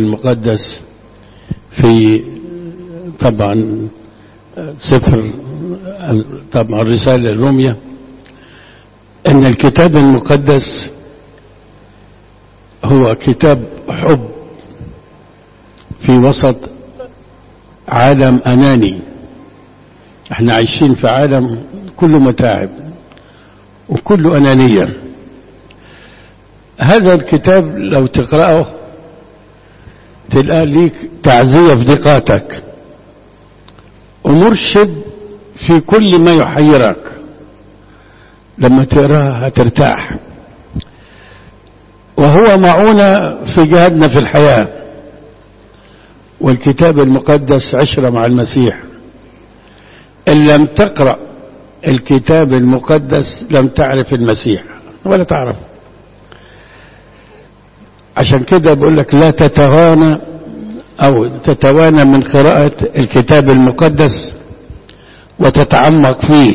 المقدس في طبعا سفر طبعا الرسالة الرومية أن الكتاب المقدس هو كتاب حب في وسط عالم أناني احنا عايشين في عالم كله متاعب وكله أنانية هذا الكتاب لو تقرأه تلقى ليك تعزية في ضيقاتك ومرشد في كل ما يحيرك لما تقراها هترتاح وهو معونة في جهادنا في الحياة والكتاب المقدس عشرة مع المسيح إن لم تقرأ الكتاب المقدس لم تعرف المسيح ولا تعرف عشان كده بقول لك لا تتوانى أو تتوانى من قراءة الكتاب المقدس وتتعمق فيه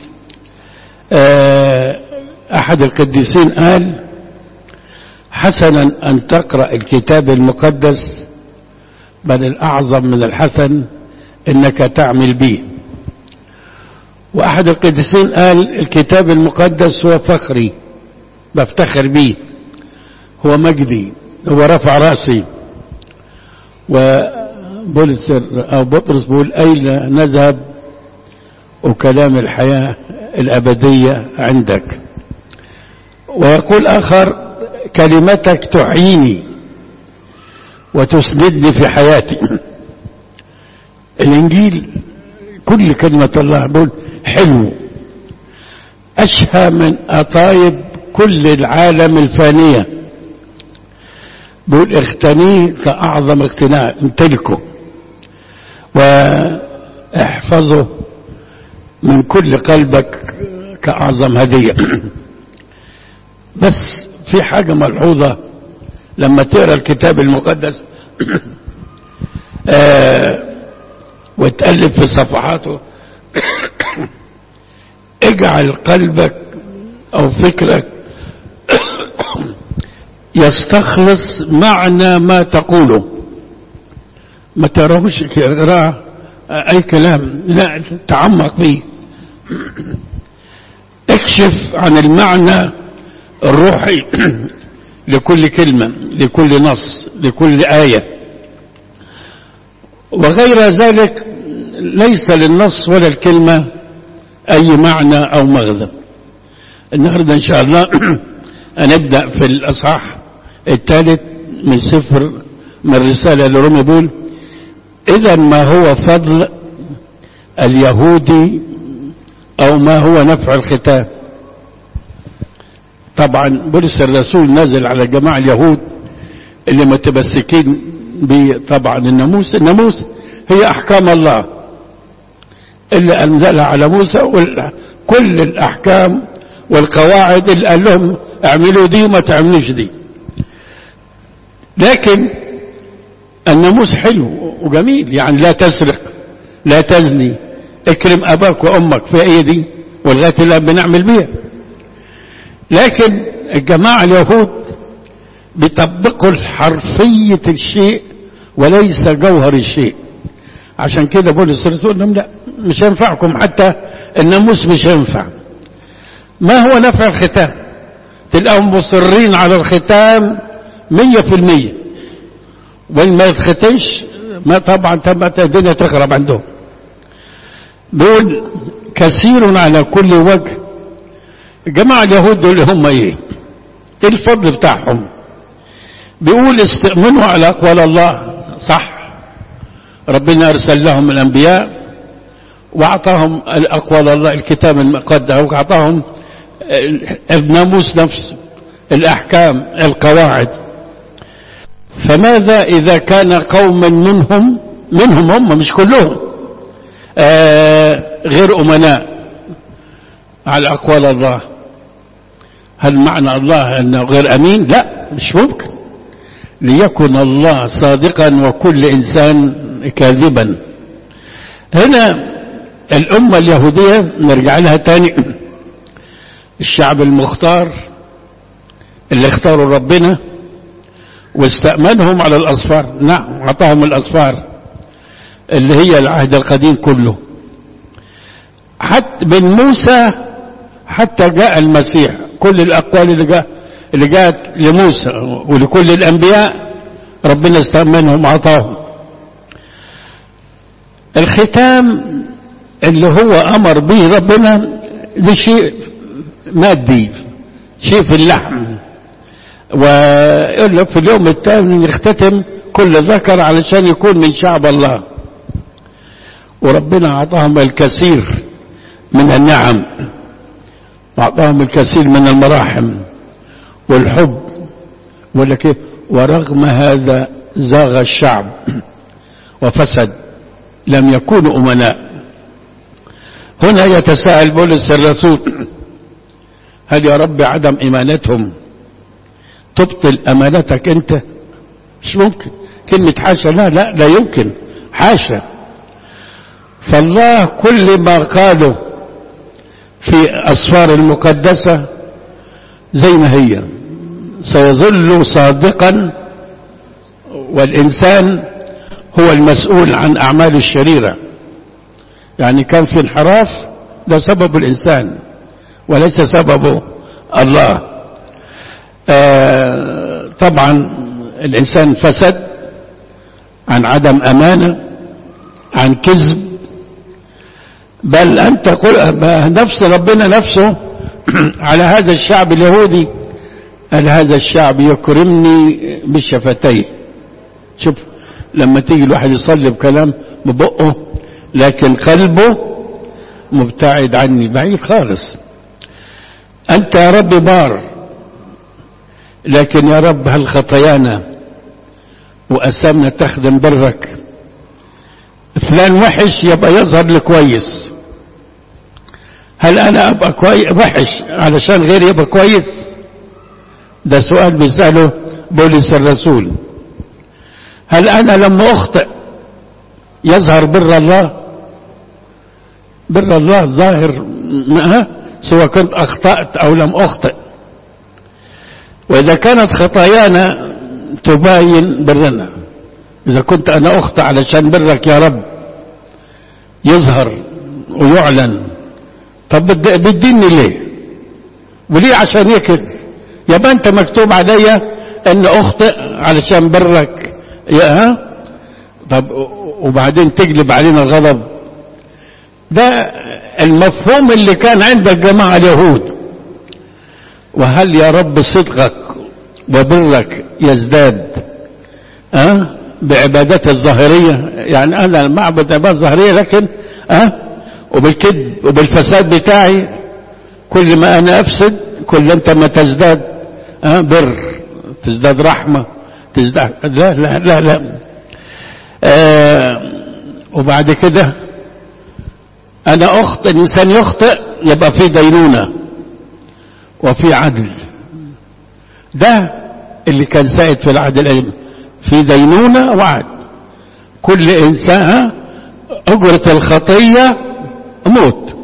أحد القديسين قال حسنا أن تقرأ الكتاب المقدس بل الأعظم من الحسن إنك تعمل به وأحد القديسين قال الكتاب المقدس هو فخري بفتخر به هو مجدي هو رفع رأسي وبولس أو بطرس بيقول أين نذهب وكلام الحياة الأبدية عندك ويقول آخر كلمتك تحييني وتسندني في حياتي الإنجيل كل كلمة الله بقول حلو أشهى من أطايب كل العالم الفانية بقول اغتنيه كأعظم اغتناء امتلكه واحفظه من كل قلبك كأعظم هدية بس في حاجة ملحوظة لما تقرأ الكتاب المقدس آه وتقلب في صفحاته اجعل قلبك او فكرك يستخلص معنى ما تقوله ما تراهوش قراءة اي كلام لا تعمق فيه اكشف عن المعنى الروحي لكل كلمة لكل نص لكل آية وغير ذلك ليس للنص ولا الكلمة أي معنى أو مغزى النهاردة إن شاء الله هنبدأ في الأصحاح الثالث من سفر من الرسالة لرومي بول إذا ما هو فضل اليهودي أو ما هو نفع الختان طبعا بولس الرسول نزل على جماعة اليهود اللي متمسكين بطبعا الناموس الناموس هي أحكام الله اللي أنزلها على موسى كل الأحكام والقواعد اللي قال لهم اعملوا دي وما تعملوش دي لكن الناموس حلو وجميل يعني لا تسرق لا تزني اكرم أباك وأمك في أي دي ولغاية الآن بنعمل بيها لكن الجماعة اليهود بيطبقوا حرفية الشيء وليس جوهر الشيء عشان كده بولس الرسول لهم لا مش هينفعكم حتى الناموس مش هينفع ما هو نفع الختام تلاقيهم مصرين على الختام مية في المية وإن ما يتختمش ما طبعا تبقى الدنيا تخرب عندهم بيقول كثير على كل وجه الجماعة اليهود دول هم ايه ايه الفضل بتاعهم بيقول استأمنوا على أقوال الله صح ربنا أرسل لهم الأنبياء وأعطاهم الأقوال الله الكتاب المقدس وأعطاهم الناموس نفسه الأحكام القواعد فماذا إذا كان قوم منهم منهم هم مش كلهم آه غير أمناء على أقوال الله هل معنى الله أنه غير أمين لا مش ممكن ليكن الله صادقا وكل إنسان كاذبا هنا الأمة اليهودية نرجع لها تاني الشعب المختار اللي اختاروا ربنا واستأمنهم على الأصفار نعم أعطاهم الأصفار اللي هي العهد القديم كله حتى من موسى حتى جاء المسيح كل الأقوال اللي جاء اللي جاءت لموسى ولكل الأنبياء ربنا استأمنهم أعطاهم الختام اللي هو أمر به ربنا ده شيء مادي شيء في اللحم ويقول لك في اليوم الثاني يختتم كل ذكر علشان يكون من شعب الله وربنا أعطاهم الكثير من النعم وأعطاهم الكثير من المراحم والحب ولا كيف ورغم هذا زاغ الشعب وفسد لم يكونوا أمناء هنا يتساءل بولس الرسول هل يا رب عدم إيمانتهم تبطل أمانتك أنت مش ممكن كلمة حاشا لا لا لا يمكن حاشا فالله كل ما قاله في أسفار المقدسة زي ما هي سيظل صادقا والإنسان هو المسؤول عن أعمال الشريرة يعني كان في انحراف ده سبب الإنسان وليس سببه الله آه طبعا الإنسان فسد عن عدم أمانة عن كذب بل أنت قل نفس ربنا نفسه على هذا الشعب اليهودي قال هذا الشعب يكرمني بالشفتين شوف لما تيجي الواحد يصلي بكلام ببقه لكن قلبه مبتعد عني بعيد خالص أنت يا رب بار لكن يا رب هل خطايانا وأسامنا تخدم برك فلان وحش يبقى يظهر لي كويس هل أنا أبقى كويس وحش علشان غيري يبقى كويس ده سؤال بيسأله بولس الرسول هل أنا لما أخطئ يظهر بر الله بر الله ظاهر سواء كنت أخطأت أو لم أخطئ وإذا كانت خطايانا تباين برنا إذا كنت أنا أخطأ علشان برك يا رب يظهر ويعلن طب بتديني ليه وليه عشان يكد يبقى أنت مكتوب عليا أن أخطئ علشان برك يا ها طب وبعدين تقلب علينا الغضب ده المفهوم اللي كان عند الجماعة اليهود وهل يا رب صدقك وبرك يزداد أه؟ بعبادات الظاهرية يعني أنا معبد عبادة ظاهرية لكن أه؟ وبالكذب وبالفساد بتاعي كل ما أنا أفسد كل أنت ما تزداد أه؟ بر تزداد رحمة تزداد لا لا لا لا آه وبعد كده أنا أخطئ الإنسان يخطئ يبقى في دينونة وفي عدل ده اللي كان سائد في العهد القديم في دينونة وعد كل إنسان أجرة الخطية موت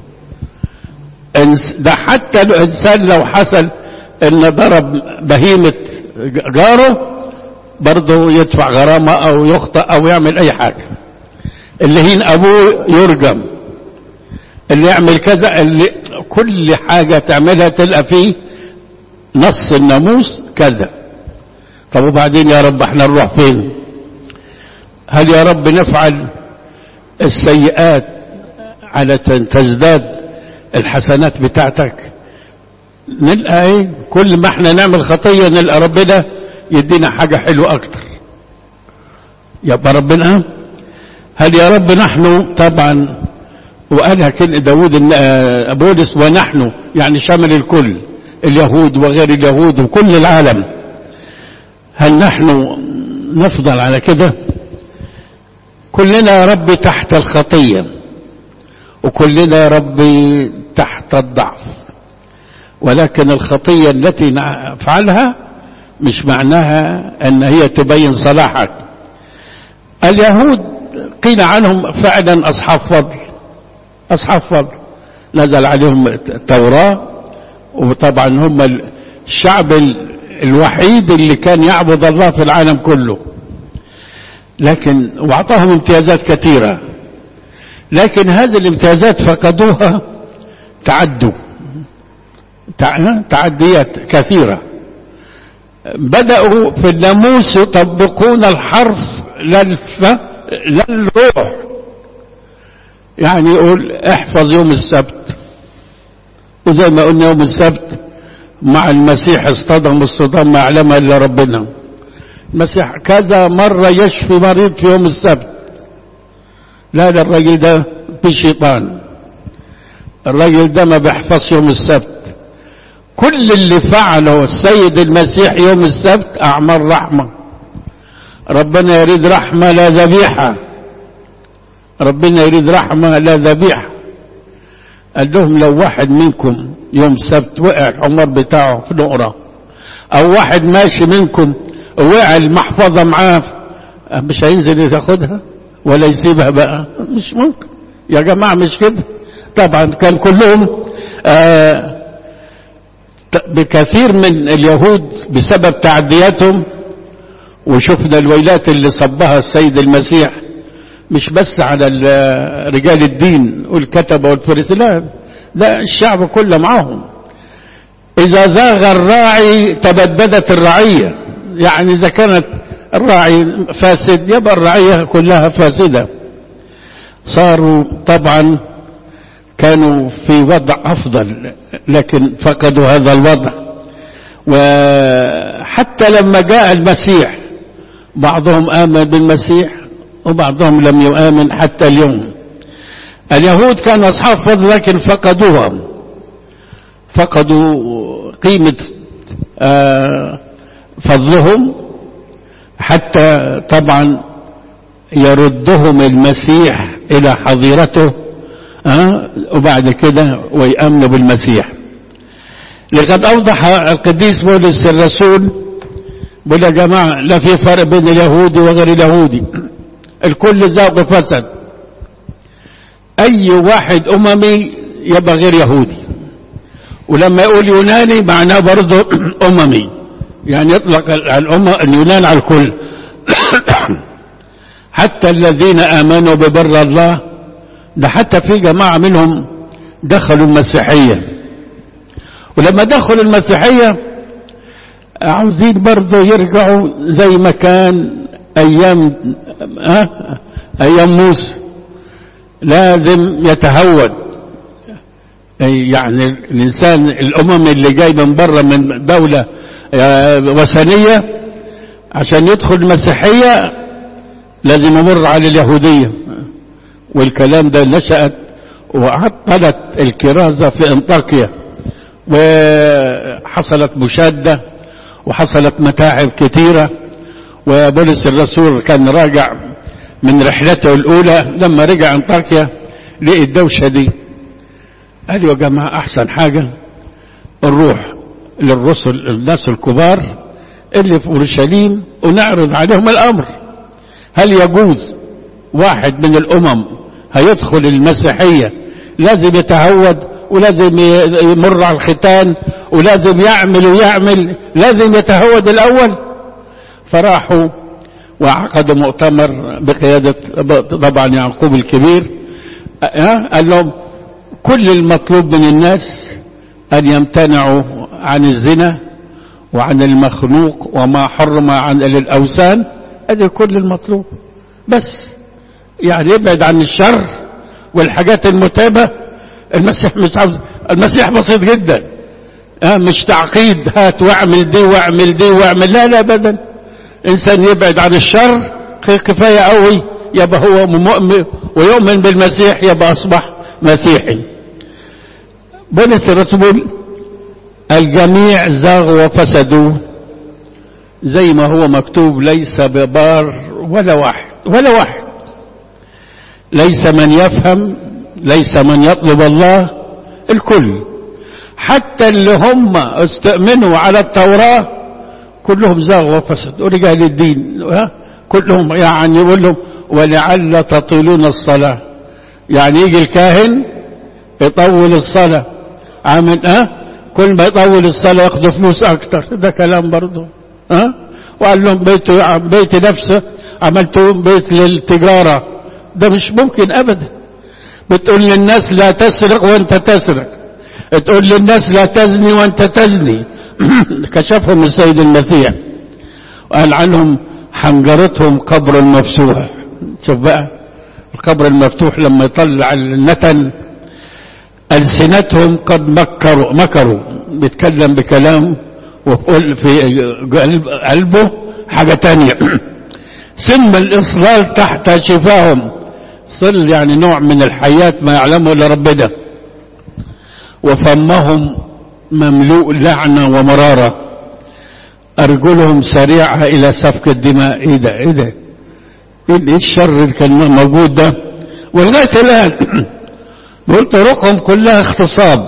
ده حتى الإنسان لو حصل إن ضرب بهيمة جاره برضه يدفع غرامة أو يخطئ أو يعمل أي حاجة اللي هين أبوه يرجم اللي يعمل كذا اللي كل حاجة تعملها تلقى فيه نص الناموس كذا طب وبعدين يا رب احنا نروح فين هل يا رب نفعل السيئات على تزداد الحسنات بتاعتك نلقى ايه كل ما احنا نعمل خطية نلقى ربنا يدينا حاجة حلوة اكتر يبقى ربنا هل يا رب نحن طبعا وقالها كلمة داود بولس ونحن يعني شمل الكل اليهود وغير اليهود وكل العالم هل نحن نفضل على كده كلنا يا رب تحت الخطية وكلنا يا رب تحت الضعف ولكن الخطية التي نفعلها مش معناها ان هي تبين صلاحك اليهود قيل عنهم فعلا اصحاب فضل اصحاب فضل نزل عليهم التوراة وطبعا هم الشعب الوحيد اللي كان يعبد الله في العالم كله لكن واعطاهم امتيازات كثيرة لكن هذه الامتيازات فقدوها تعدوا تعديات كثيرة بدأوا في الناموس يطبقون الحرف للف للروح يعني يقول احفظ يوم السبت وزي ما قلنا يوم السبت مع المسيح اصطدم اصطدام ما يعلمها الا ربنا المسيح كذا مرة يشفي مريض في يوم السبت لا ده الراجل ده في شيطان الراجل ده ما بيحفظش يوم السبت كل اللي فعله السيد المسيح يوم السبت أعمال رحمة ربنا يريد رحمة لا ذبيحة ربنا يريد رحمة لا ذبيحة قال لهم لو واحد منكم يوم السبت وقع الحمار بتاعه في نقرة أو واحد ماشي منكم وقع المحفظة معاه مش هينزل ياخدها ولا يسيبها بقى مش ممكن يا جماعة مش كده طبعا كان كلهم آه بكثير من اليهود بسبب تعدياتهم وشفنا الويلات اللي صبها السيد المسيح مش بس على رجال الدين والكتبة والفريسي لا ده الشعب كله معاهم إذا زاغ الراعي تبددت الرعية يعني إذا كانت الراعي فاسد يبقى الرعية كلها فاسدة صاروا طبعا كانوا في وضع أفضل لكن فقدوا هذا الوضع وحتى لما جاء المسيح بعضهم آمن بالمسيح وبعضهم لم يؤمن حتى اليوم اليهود كانوا أصحاب فضل لكن فقدوها فقدوا قيمة فضلهم حتى طبعا يردهم المسيح إلى حظيرته أه؟ وبعد كده ويأمنوا بالمسيح لقد أوضح القديس بولس الرسول بيقول يا جماعة لا في فرق بين اليهودي وغير اليهودي الكل ذاق فسد أي واحد أممي يبقى غير يهودي ولما يقول يوناني معناه برضه أممي يعني يطلق الأمة اليونان على الكل حتى الذين آمنوا ببر الله ده حتى في جماعة منهم دخلوا المسيحية ولما دخلوا المسيحية عاوزين برضه يرجعوا زي ما كان أيام أه؟ أيام موسى لازم يتهود يعني الإنسان الأمم اللي جاي من بره من دولة وثنية عشان يدخل المسيحية لازم يمر على اليهودية والكلام ده نشأت وعطلت الكرازة في انطاكيا وحصلت مشادة وحصلت متاعب كثيرة وبولس الرسول كان راجع من رحلته الأولى لما رجع انطاكيا لقي الدوشة دي قال يا جماعة أحسن حاجة نروح للرسل الناس الكبار اللي في أورشليم ونعرض عليهم الأمر هل يجوز واحد من الأمم هيدخل المسيحية لازم يتهود ولازم يمر على الختان ولازم يعمل ويعمل لازم يتهود الأول فراحوا وعقدوا مؤتمر بقيادة طبعا يعقوب الكبير قال لهم كل المطلوب من الناس أن يمتنعوا عن الزنا وعن المخلوق وما حرم عن الأوثان هذا كل المطلوب بس يعني يبعد عن الشر والحاجات المتعبة المسيح مش عاوز المسيح بسيط جدا اه مش تعقيد هات واعمل دي واعمل دي واعمل لا لا ابدا انسان يبعد عن الشر كفايه قوي يبقى هو مؤمن ويؤمن بالمسيح يبقى اصبح مسيحي بولس الرسول الجميع زاغوا وفسدوا زي ما هو مكتوب ليس ببار ولا واحد ولا واحد ليس من يفهم ليس من يطلب الله الكل حتى اللي هم استأمنوا على التوراة كلهم زاغوا وفسدوا ورجال الدين كلهم يعني يقول لهم ولعل تطيلون الصلاة يعني يجي الكاهن يطول الصلاة عامل اه كل ما يطول الصلاة ياخدوا فلوس أكتر ده كلام برضه ها وقال لهم بيت بيت نفسه عملتوا بيت للتجارة ده مش ممكن أبدا بتقول للناس لا تسرق وانت تسرق تقول للناس لا تزني وانت تزني كشفهم السيد المسيح وقال عنهم حنجرتهم قبر المفتوح شوف بقى القبر المفتوح لما يطلع النتن ألسنتهم قد مكروا مكروا بيتكلم بكلام ويقول في قلبه حاجة تانية سم الإصرار تحت شفاهم صل يعني نوع من الحياة ما يعلمه إلا ربنا وفمهم مملوء لعنة ومرارة أرجلهم سريعة إلى سفك الدماء إيه ده إيه ده إيه الشر اللي كان موجود ده ولغاية الآن بقول طرقهم كلها اغتصاب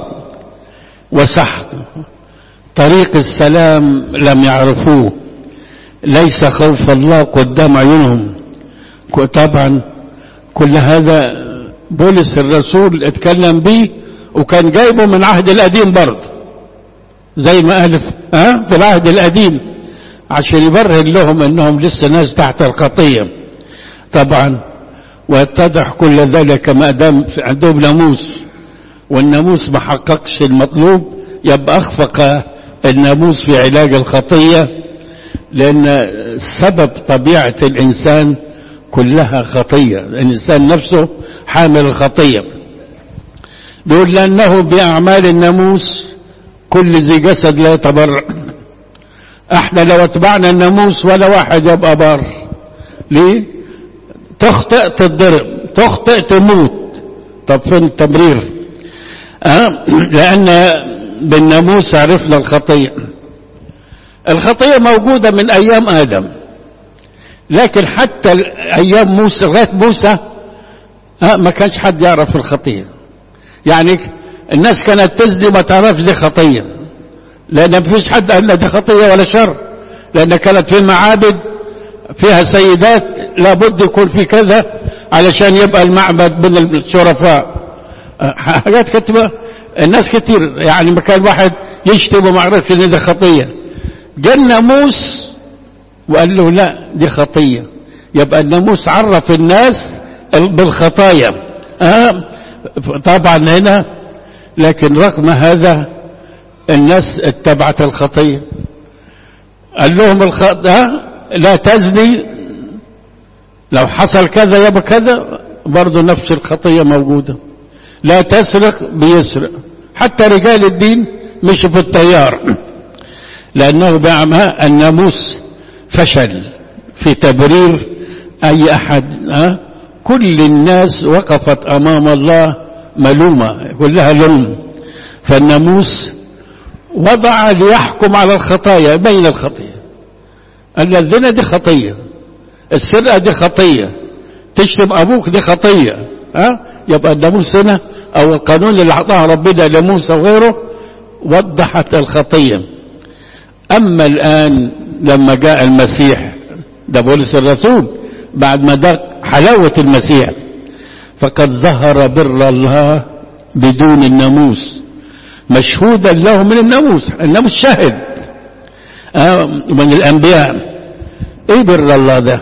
وسحق طريق السلام لم يعرفوه ليس خوف الله قدام عيونهم طبعا كل هذا بولس الرسول اتكلم به وكان جايبه من العهد القديم برضه زي ما قال ها في العهد القديم عشان يبرهن لهم انهم لسه ناس تحت الخطيه طبعا ويتضح كل ذلك ما دام عندهم ناموس والناموس ما حققش المطلوب يبقى اخفق الناموس في علاج الخطيه لان سبب طبيعه الانسان كلها خطيه الانسان نفسه حامل الخطيه بيقول لانه باعمال الناموس كل ذي جسد لا يتبرع احنا لو اتبعنا الناموس ولا واحد يبقى بار ليه تخطئ تتضرب تخطئ تموت طب فين التبرير أه؟ لان بالناموس عرفنا الخطيه الخطيه موجوده من ايام ادم لكن حتى ايام موسى لغايه موسى أه ما كانش حد يعرف الخطيه يعني الناس كانت تزني ما تعرفش دي خطيه لان ما فيش حد قال دي خطيه ولا شر لان كانت في المعابد فيها سيدات لابد يكون في كذا علشان يبقى المعبد من الشرفاء حاجات كتبة الناس كتير يعني ما كان واحد يشتم وما عرفش ان دي خطيه جاء الناموس وقال له لا دي خطيه يبقى الناموس عرف الناس بالخطايا آه طبعا هنا لكن رغم هذا الناس اتبعت الخطيه قال لهم الخطأ لا تزني لو حصل كذا يبقى كذا برضه نفس الخطية موجودة لا تسرق بيسرق حتى رجال الدين مشوا في التيار لأنه بأعمى الناموس فشل في تبرير أي أحد أه؟ كل الناس وقفت أمام الله ملومة كلها لوم فالناموس وضع ليحكم على الخطايا بين الخطيه قال الزنا دي خطية السرقة دي خطية تشتم أبوك دي خطية ها يبقى الناموس هنا أو القانون اللي أعطاه ربنا لموسى وغيره وضحت الخطية أما الآن لما جاء المسيح ده بولس الرسول بعد ما ده حلاوة المسيح فقد ظهر بر الله بدون الناموس مشهودا له من الناموس الناموس شاهد من الأنبياء إيه بر الله ده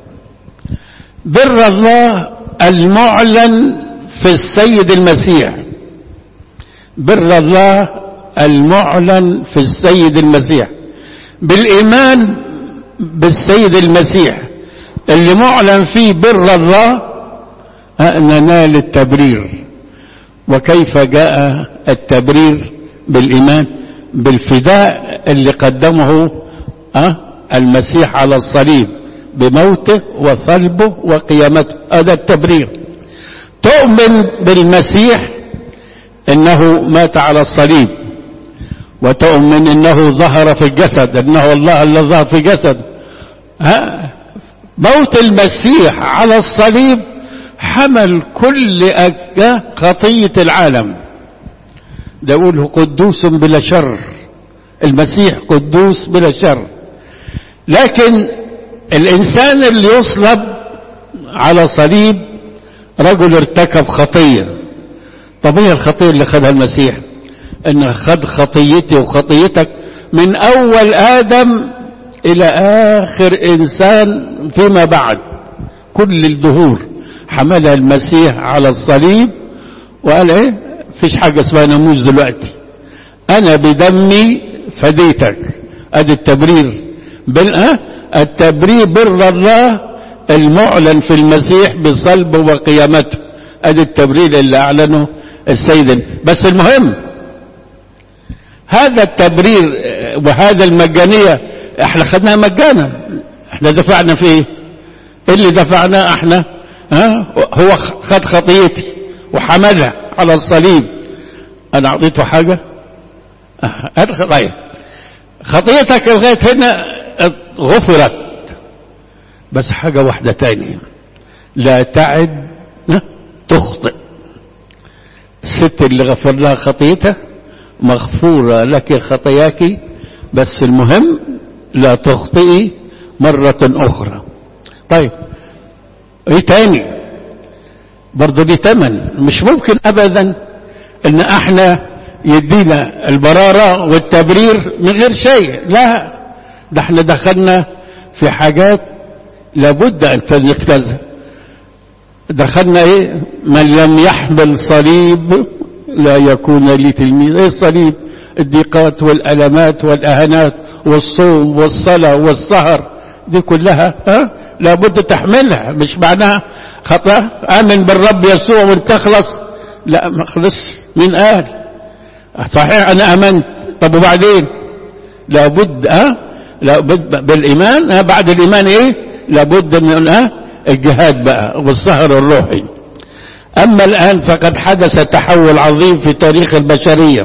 بر الله المعلن في السيد المسيح بر الله المعلن في السيد المسيح بالإيمان بالسيد المسيح اللي معلن فيه بر الله ننال التبرير وكيف جاء التبرير بالإيمان بالفداء اللي قدمه أه المسيح على الصليب بموته وصلبه وقيامته هذا التبرير تؤمن بالمسيح انه مات على الصليب وتؤمن انه ظهر في الجسد انه الله الذي ظهر في الجسد ها موت المسيح على الصليب حمل كل خطيه العالم ده يقول قدوس بلا شر المسيح قدوس بلا شر لكن الإنسان اللي يصلب على صليب رجل ارتكب خطية طب هي الخطية اللي خدها المسيح ان خد خطيتي وخطيتك من اول ادم الى اخر انسان فيما بعد كل الدهور حملها المسيح على الصليب وقال ايه فيش حاجة اسمها ناموس دلوقتي انا بدمي فديتك ادي التبرير بال أه؟ التبرير بر الله المعلن في المسيح بصلبه وقيامته ادي التبرير اللي اعلنه السيد بس المهم هذا التبرير وهذا المجانية احنا خدناها مجانا احنا دفعنا في ايه اللي دفعناه احنا ها هو خد خطيتي وحملها على الصليب انا اعطيته حاجة اه طيب خطيتك لغاية هنا غفرت بس حاجة واحدة تانية لا تعد تخطئ الست اللي غفر لها خطيتها مغفورة لك خطاياك بس المهم لا تخطئي مرة أخرى طيب ايه تاني برضه دي تمن مش ممكن ابدا ان احنا يدينا البرارة والتبرير من غير شيء لا ده احنا دخلنا في حاجات لابد ان نجتازها دخلنا ايه من لم يحمل صليب لا يكون لي تلميذ ايه الصليب الضيقات والالمات والاهانات والصوم والصلاة والسهر دي كلها ها لابد تحملها مش معناها خطأ امن بالرب يسوع وانت تخلص لا ما خلص مين قال صحيح انا امنت طب وبعدين لابد ها لابد بالايمان ها بعد الايمان ايه لابد من ها الجهاد بقى والسهر الروحي اما الان فقد حدث تحول عظيم في تاريخ البشريه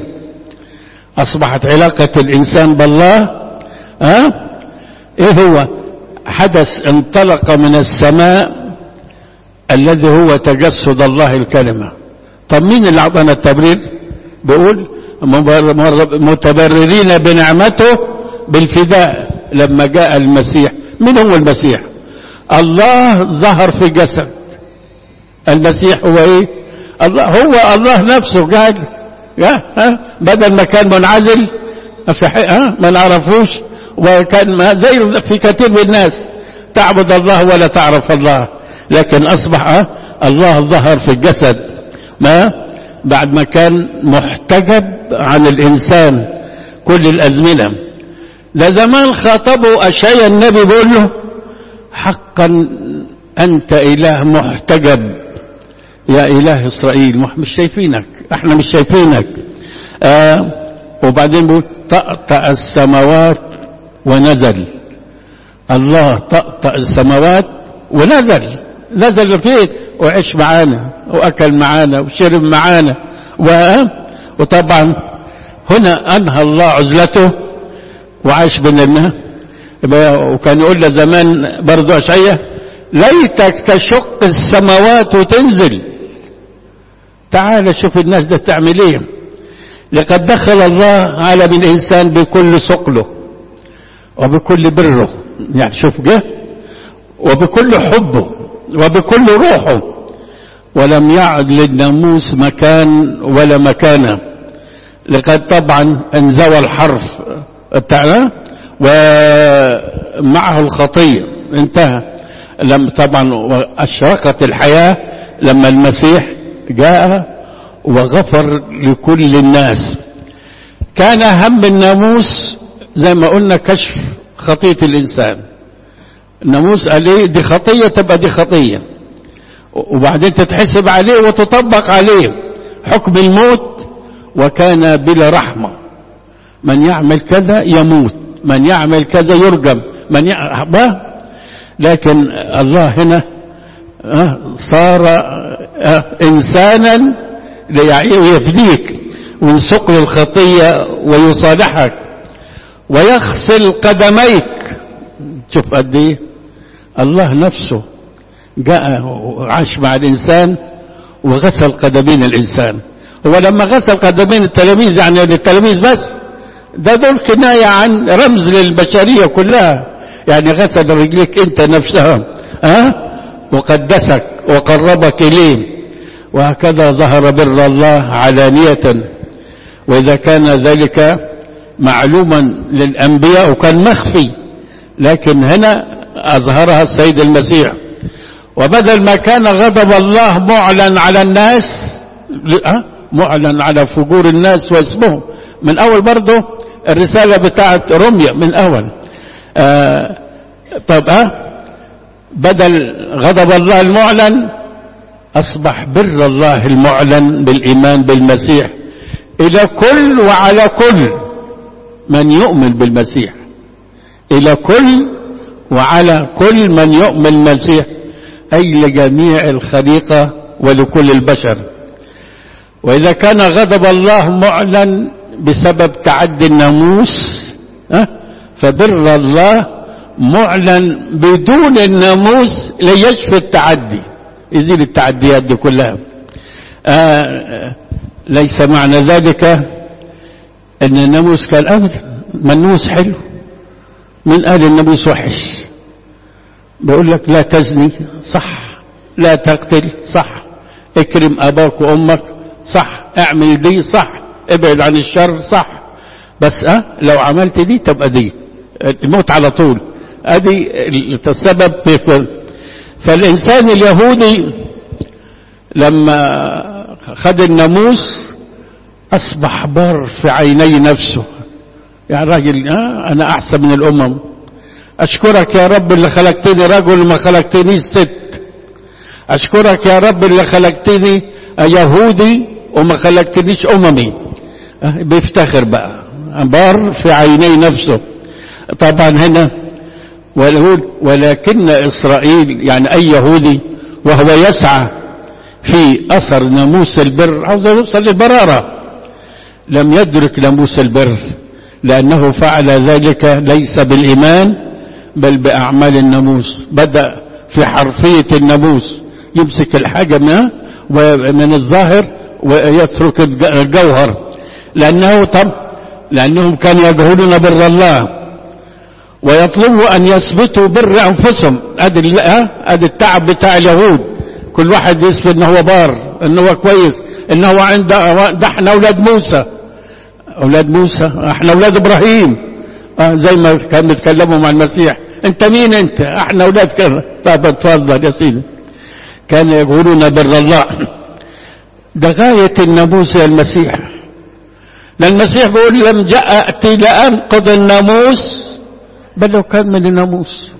اصبحت علاقه الانسان بالله ها ايه هو حدث انطلق من السماء الذي هو تجسد الله الكلمة طب مين اللي اعطانا التبرير بيقول متبررين بنعمته بالفداء لما جاء المسيح مين هو المسيح الله ظهر في جسد المسيح هو ايه الله هو الله نفسه قال ها بدل ما كان منعزل في ها ما نعرفوش وكان زي في كثير من الناس تعبد الله ولا تعرف الله لكن أصبح الله ظهر في الجسد ما بعد ما كان محتجب عن الإنسان كل الأزمنة ده زمان خاطبه أشياء النبي بيقول له حقا أنت إله محتجب يا إله إسرائيل مش شايفينك احنا مش شايفينك آه وبعدين بيقول طأطأ السماوات ونزل الله طأطأ السماوات ونزل نزل فين وعيش معانا واكل معانا وشرب معانا و... وطبعا هنا انهى الله عزلته وعاش بيننا وكان يقول له زمان برضه اشعية ليتك تشق السماوات وتنزل تعال شوف الناس ده بتعمل ايه لقد دخل الله عالم الانسان بكل ثقله وبكل بره يعني شوف جه وبكل حبه وبكل روحه ولم يعد للناموس مكان ولا مكانه لقد طبعا انزوى الحرف بتاعنا ومعه الخطية انتهى لم طبعا أشرقت الحياة لما المسيح جاء وغفر لكل الناس كان هم الناموس زي ما قلنا كشف خطية الإنسان الناموس قال ايه دي خطية تبقى دي خطية وبعدين تتحسب عليه وتطبق عليه حكم الموت وكان بلا رحمة من يعمل كذا يموت من يعمل كذا يرجم من يعمل لكن الله هنا صار إنسانا ليفديك من ثقل الخطية ويصالحك ويغسل قدميك شوف قد ايه الله نفسه جاء وعاش مع الإنسان وغسل قدمين الإنسان هو لما غسل قدمين التلاميذ يعني للتلاميذ بس ده دول كناية عن رمز للبشرية كلها يعني غسل رجليك انت نفسها ها وقدسك وقربك إليه وهكذا ظهر بر الله علانية وإذا كان ذلك معلوما للأنبياء وكان مخفي لكن هنا أظهرها السيد المسيح وبدل ما كان غضب الله معلن على الناس معلن على فجور الناس واسمهم من أول برضه الرسالة بتاعت رمية من أول آه طب أه بدل غضب الله المعلن أصبح بر الله المعلن بالإيمان بالمسيح إلى كل وعلى كل من يؤمن بالمسيح إلى كل وعلى كل من يؤمن بالمسيح أي لجميع الخليقة ولكل البشر وإذا كان غضب الله معلن بسبب تعدي الناموس فبر الله معلن بدون الناموس ليشفي التعدي يزيل التعديات دي كلها آه ليس معنى ذلك ان الناموس كان ابدا منوس حلو من قال الناموس وحش بيقول لك لا تزني صح لا تقتل صح اكرم اباك وامك صح اعمل دي صح ابعد عن الشر صح بس اه لو عملت دي تبقى دي الموت على طول ادي السبب في كل فالانسان اليهودي لما خد الناموس اصبح بار في عيني نفسه يا راجل آه انا احسن من الامم اشكرك يا رب اللي خلقتني رجل وما خلقتنيش ست اشكرك يا رب اللي خلقتني يهودي وما خلقتنيش اممي آه بيفتخر بقى بار في عيني نفسه طبعا هنا ولكن إسرائيل يعني أي يهودي وهو يسعى في أثر ناموس البر عاوز يوصل للبرارة لم يدرك ناموس البر لأنه فعل ذلك ليس بالإيمان بل بأعمال الناموس بدأ في حرفية الناموس يمسك الحاجة منها ومن الظاهر ويترك الجوهر لأنه طب لأنهم كانوا يجهلون بر الله ويطلبوا أن يثبتوا بر أنفسهم أدي أدي التعب بتاع اليهود كل واحد يثبت إن هو بار إن هو كويس إن هو عند ده إحنا أولاد موسى أولاد موسى إحنا أولاد إبراهيم آه زي ما كانوا بيتكلموا مع المسيح أنت مين أنت؟ إحنا أولاد كذا طب اتفضل يا سيدي كانوا يقولون بر الله ده غاية الناموس يا المسيح لأن المسيح بيقول لم جاء أتي لأنقض الناموس بل لو كان من الناموس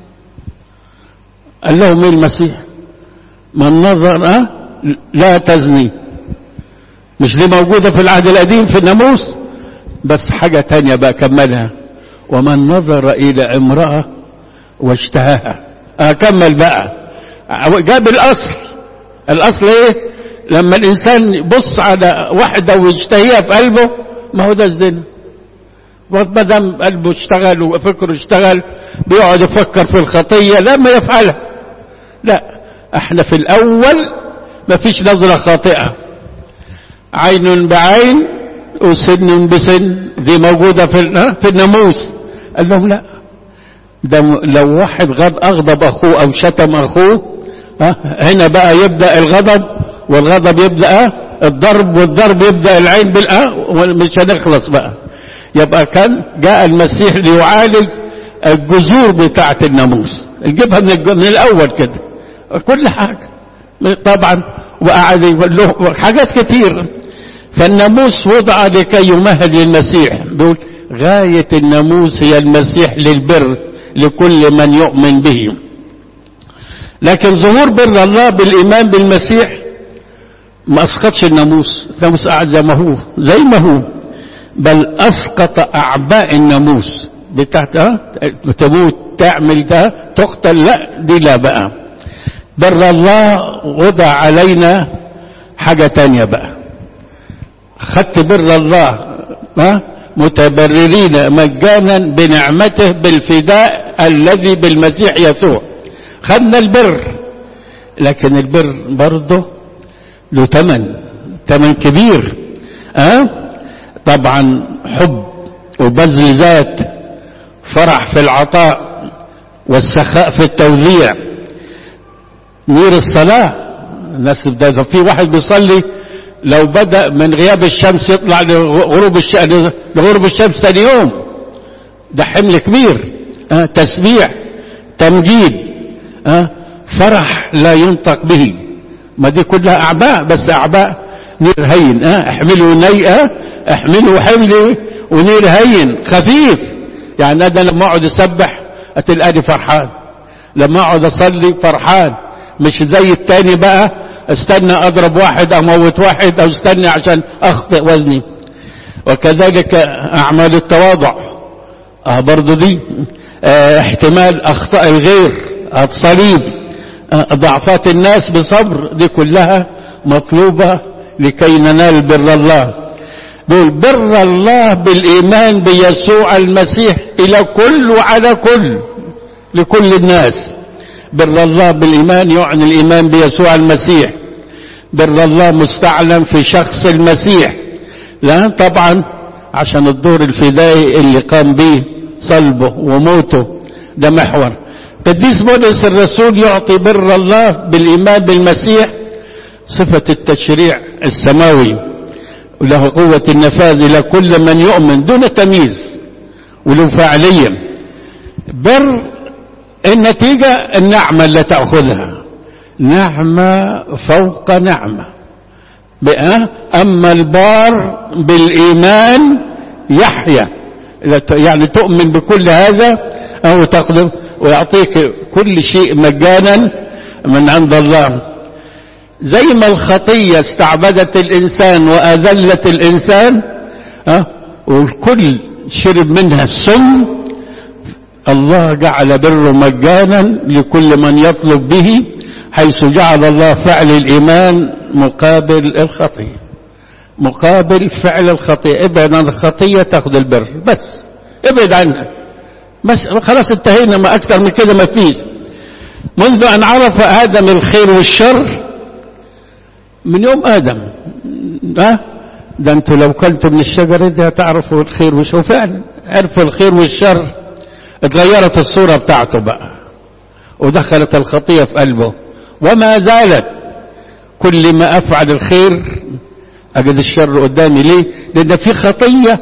قال لهم ايه المسيح من نظر أه؟ لا تزني مش دي موجودة في العهد القديم في الناموس بس حاجة تانية بقى كملها ومن نظر إلى امرأة واشتهاها أكمل بقى جاب الأصل الأصل إيه لما الإنسان يبص على واحدة ويشتهيها في قلبه ما هو ده الزنا ما دام قلبه اشتغل وفكره اشتغل بيقعد يفكر في الخطية لما يفعلها لا احنا في الأول ما فيش نظرة خاطئة عين بعين وسن بسن دي موجودة في في الناموس قال لهم لا ده لو واحد غض أغضب أخوه أو شتم أخوه هنا بقى يبدأ الغضب والغضب يبدأ الضرب والضرب يبدأ العين بالأ ومش هنخلص بقى يبقى كان جاء المسيح ليعالج الجذور بتاعة الناموس يجيبها من, من الأول كده كل حاجة طبعا وقعد يقول له حاجات كتير فالناموس وضع لكي يمهد للمسيح بيقول غاية الناموس هي المسيح للبر لكل من يؤمن به لكن ظهور بر الله بالإيمان بالمسيح ما أسقطش الناموس الناموس قاعد زي ما هو زي ما هو بل أسقط أعباء الناموس بتاعت تموت تعمل ده تقتل لا دي لا بقى بر الله وضع علينا حاجة تانية بقى خدت بر الله ها متبررين مجانا بنعمته بالفداء الذي بالمسيح يسوع خدنا البر لكن البر برضه له ثمن ثمن كبير أه؟ طبعا حب وبذل ذات فرح في العطاء والسخاء في التوزيع نور الصلاة الناس ده في واحد بيصلي لو بدأ من غياب الشمس يطلع لغروب الشمس لغروب الشمس ثاني يوم ده حمل كبير أه تسبيح تمجيد أه فرح لا ينطق به ما دي كلها أعباء بس أعباء نير هين أه احملوا نيئة احملوا حمل ونير هين خفيف يعني أنا لما أقعد أسبح أتلقاني فرحان لما أقعد أصلي فرحان مش زي التاني بقى استنى اضرب واحد اموت واحد او استنى عشان اخطئ وزني وكذلك اعمال التواضع اه برضو دي اه احتمال اخطاء الغير الصليب اه ضعفات الناس بصبر دي كلها مطلوبة لكي ننال بر الله دول بر الله بالايمان بيسوع المسيح الى كل وعلى كل لكل الناس بر الله بالإيمان يعني الإيمان بيسوع المسيح بر الله مستعلم في شخص المسيح لا طبعا عشان الدور الفدائي اللي قام به صلبه وموته ده محور قديس بولس الرسول يعطي بر الله بالإيمان بالمسيح صفة التشريع السماوي وله قوة النفاذ إلى كل من يؤمن دون تمييز وله فاعلية بر النتيجة النعمة اللي تأخذها نعمة فوق نعمة بقى أما البار بالإيمان يحيا يعني تؤمن بكل هذا أو تقدم ويعطيك كل شيء مجانا من عند الله زي ما الخطية استعبدت الإنسان وأذلت الإنسان أه؟ والكل شرب منها السم الله جعل بره مجانا لكل من يطلب به حيث جعل الله فعل الإيمان مقابل الخطية مقابل فعل الخطية ابعد عن الخطية تاخذ البر بس ابعد عنها بس خلاص انتهينا ما أكثر من كده ما فيش منذ أن عرف آدم الخير والشر من يوم آدم ها ده انتوا لو كلتوا من الشجرة دي هتعرفوا الخير والشر فعلا عرفوا الخير والشر اتغيرت الصورة بتاعته بقى ودخلت الخطية في قلبه وما زالت كل ما أفعل الخير أجد الشر قدامي ليه لأن في خطية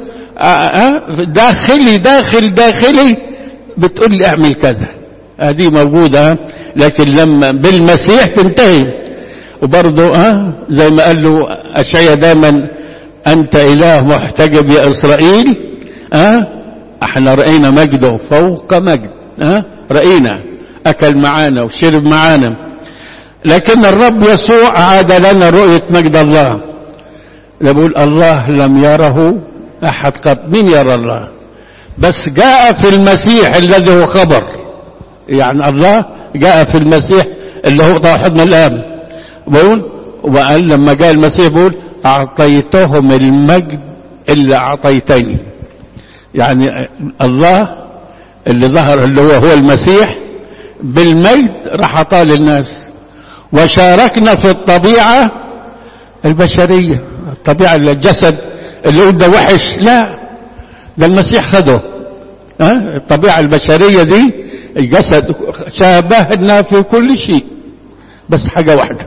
داخلي داخل داخلي بتقول لي اعمل كذا هذه موجودة لكن لما بالمسيح تنتهي وبرضه ها زي ما قال له أشعيا دايما أنت إله محتجب يا إسرائيل ها احنا رأينا مجده فوق مجد ها رأينا أكل معانا وشرب معانا لكن الرب يسوع عاد لنا رؤية مجد الله بقول الله لم يره أحد قط مين يرى الله بس جاء في المسيح الذي هو خبر يعني الله جاء في المسيح اللي هو توحد من الآب بقول وقال لما جاء المسيح بقول أعطيتهم المجد اللي أعطيتني يعني الله اللي ظهر اللي هو هو المسيح بالمجد راح أعطاه للناس وشاركنا في الطبيعة البشرية الطبيعة الجسد اللي قلت ده وحش لا ده المسيح خده ها الطبيعة البشرية دي الجسد شابهنا في كل شيء بس حاجة واحدة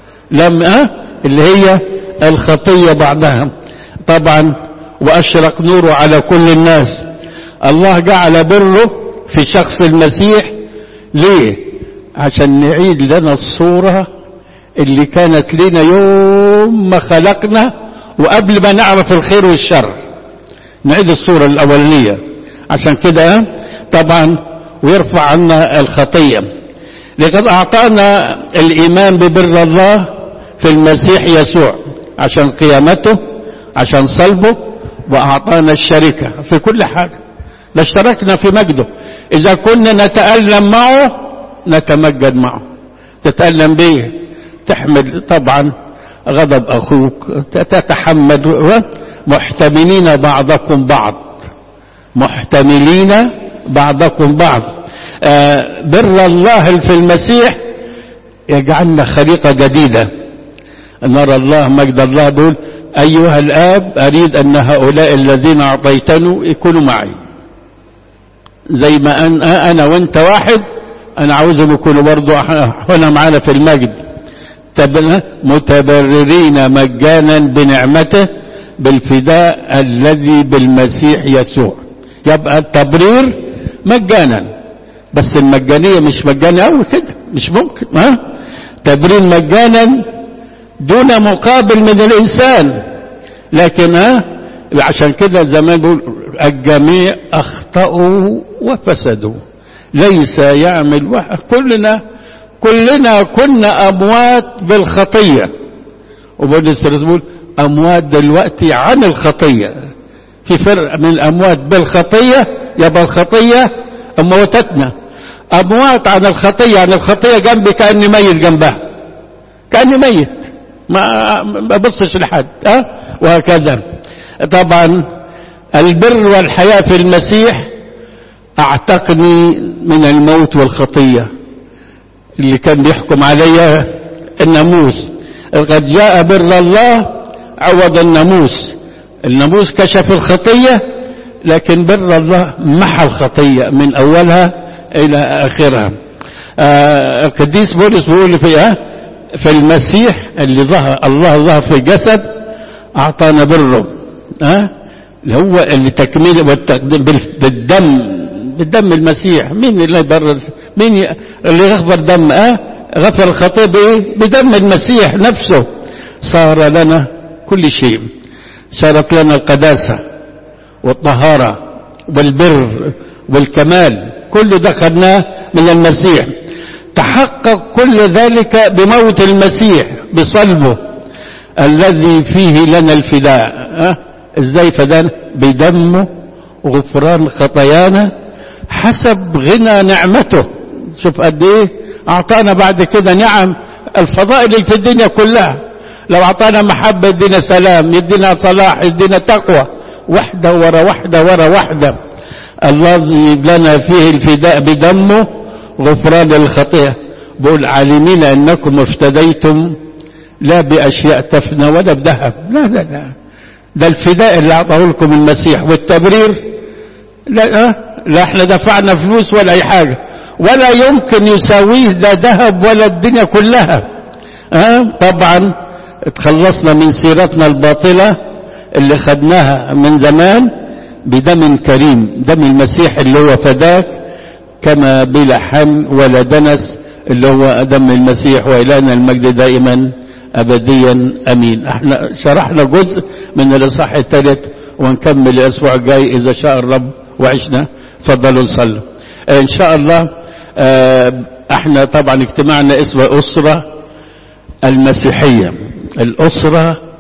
لما اللي هي الخطية بعدها طبعا وأشرق نوره على كل الناس الله جعل بره في شخص المسيح ليه عشان نعيد لنا الصورة اللي كانت لنا يوم ما خلقنا وقبل ما نعرف الخير والشر نعيد الصورة الأولية عشان كده طبعا ويرفع عنا الخطية لقد أعطانا الإيمان ببر الله في المسيح يسوع عشان قيامته عشان صلبه وأعطانا الشركة في كل حاجة اشتركنا في مجده إذا كنا نتألم معه نتمجد معه تتألم به تحمل طبعا غضب أخوك تتحمل محتملين بعضكم بعض محتملين بعضكم بعض آه بر الله في المسيح يجعلنا خليقة جديدة نرى الله مجد الله بيقول أيها الآب أريد أن هؤلاء الذين أعطيتني يكونوا معي زي ما أنا, أنا وأنت واحد أنا عاوزهم يكونوا برضو هنا معانا في المجد متبررين مجانا بنعمته بالفداء الذي بالمسيح يسوع يبقى التبرير مجانا بس المجانية مش مجاني قوي كده مش ممكن ها تبرير مجانا دون مقابل من الإنسان لكن ها عشان كده زمان بيقول الجميع أخطأوا وفسدوا ليس يعمل واحد كلنا كلنا كنا أموات بالخطية وبولس بيقول أموات دلوقتي عن الخطية في فرق من الأموات بالخطية يبقى الخطية موتتنا أموات عن الخطية عن الخطية جنبي كأني ميت جنبها كأني ميت ما ببصش لحد أه؟ وهكذا طبعا البر والحياة في المسيح أعتقني من الموت والخطية اللي كان بيحكم عليها الناموس قد جاء بر الله عوض الناموس الناموس كشف الخطية لكن بر الله محى الخطية من أولها إلى آخرها آه القديس بولس بيقول فيها في المسيح اللي ظهر الله ظهر في الجسد أعطانا بره ها اللي هو اللي تكميل والتقديم بالدم بالدم المسيح مين اللي يبرر مين اللي يغفر دم اه غفر الخطيه بايه بدم المسيح نفسه صار لنا كل شيء صارت لنا القداسه والطهاره والبر والكمال كل ده خدناه من المسيح تحقق كل ذلك بموت المسيح بصلبه الذي فيه لنا الفداء أه؟ ازاي فدانا بدمه غفران خطايانا حسب غنى نعمته شوف قد ايه اعطانا بعد كده نعم الفضائل اللي في الدنيا كلها لو اعطانا محبة يدينا سلام يدينا صلاح يدينا تقوى واحدة ورا واحدة ورا واحدة الذي لنا فيه الفداء بدمه غفران الخطيئة بقول عالمين انكم افتديتم لا باشياء تفنى ولا بذهب لا لا لا ده الفداء اللي اعطاه لكم المسيح والتبرير لا لا احنا دفعنا فلوس ولا اي حاجه ولا يمكن يساويه لا ذهب ولا الدنيا كلها اه طبعا اتخلصنا من سيرتنا الباطله اللي خدناها من زمان بدم كريم دم المسيح اللي هو فداك كما بلا حم ولا دنس اللي هو دم المسيح وإلهنا المجد دائما أبديا أمين احنا شرحنا جزء من الإصحاح الثالث ونكمل الأسبوع الجاي إذا شاء الرب وعشنا تفضلوا نصلوا إن شاء الله احنا طبعا اجتماعنا اسمه أسرة المسيحية الأسرة